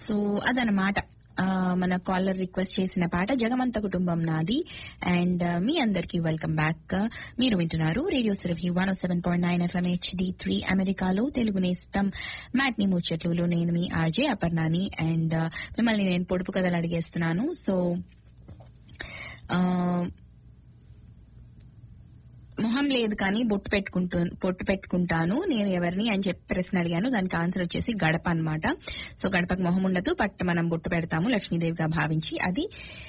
So అదనమాట ఆ, మన కాలర్ రిక్వెస్ట్ చేసిన పాట జగమంత కుటుంబం నాది అండ్ మీ అందరికి వెల్కమ్ బ్యాక్ మీరు వింటున్నారు radio Surabhi one seven point nine FM HD three అమెరికాలో తెలుగు నేస్తం మ్యాట్ని ముచ్చట్లలో నేను మీ ఆర్జే అపర్ణాని అండ్ మిమ్మల్ని నేను పొడుపు కథలు అడిగేస్తున్నాను సో ఆ, మొహం లేదు కానీ బొట్టు పెట్టుకుంటూ బొట్టు పెట్టుకుంటాను నేను ఎవరిని అని చెప్పి ప్రశ్న అడిగాను దానికి ఆన్సర్ వచ్చేసి గడప అన్నమాట సో గడపకు మొహం ఉండదు బట్ మనం బొట్టు పెడతాము లక్ష్మీదేవిగా భావించి అది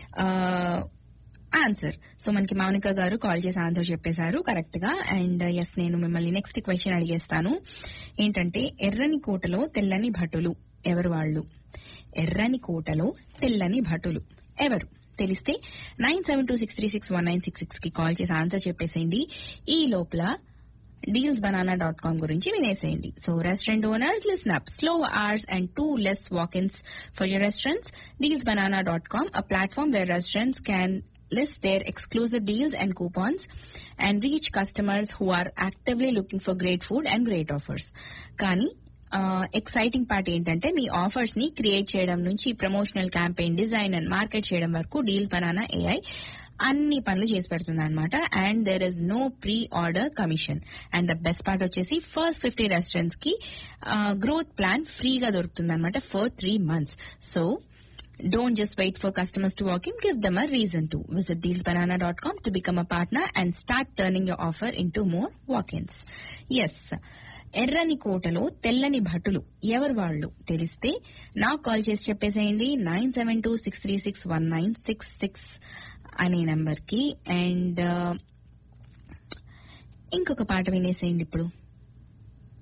ఆన్సర్ సో మనకి మౌనిక గారు కాల్ చేసి ఆన్సర్ చెప్పేశారు కరెక్ట్ గా అండ్ ఎస్ నేను మిమ్మల్ని నెక్స్ట్ క్వశ్చన్ అడిగేస్తాను ఏంటంటే ఎర్రని కోటలో తెల్లని భటులు ఎవరు వాళ్ళు ఎర్రని కోటలో తెల్లని భటులు ఎవరు తెలిస్తే nine seven two six three six one nine six six కి కాల్ చేసి ఆన్సర్ చెప్పేసేయండి ఈ లోపల డీల్స్ బనానా డాట్ కామ్ గురించి వినేసేయండి so restaurant owners listen up slow hours and too less walk ins for your restaurants deals banana dot com a platform where restaurants can list their exclusive deals and coupons and reach customers who are actively looking for great food and great offers. కానీ exciting part ఏంటంటే మీ offers ని create చేయడం నుంచి promotional campaign design and market చేయడం వరకు deals banana AI అన్ని పనులు చేసి పెడుతుంది అనమాట and there is no pre order commission and the best part వచ్చేసి ఫస్ట్ ఫిఫ్టీ రెస్టారెంట్స్ కి గ్రోత్ ప్లాన్ ఫ్రీగా దొరుకుతుంది అనమాట for three months so Don't just wait for customers to walk in, give them a reason to. Visit dealsbanana.com to become a partner and start turning your offer into more walk-ins. Yes. ఎర్రని కోటలో తెల్లని భటులు ఎవరు వాళ్ళు తెలిస్తే నాకు call చేసి చెప్పేసేయండి nine seven two six three six one nine six six అనే నంబర్ కి అండ్ ఇంకొక పాట వినేసేయండి ఇప్పుడు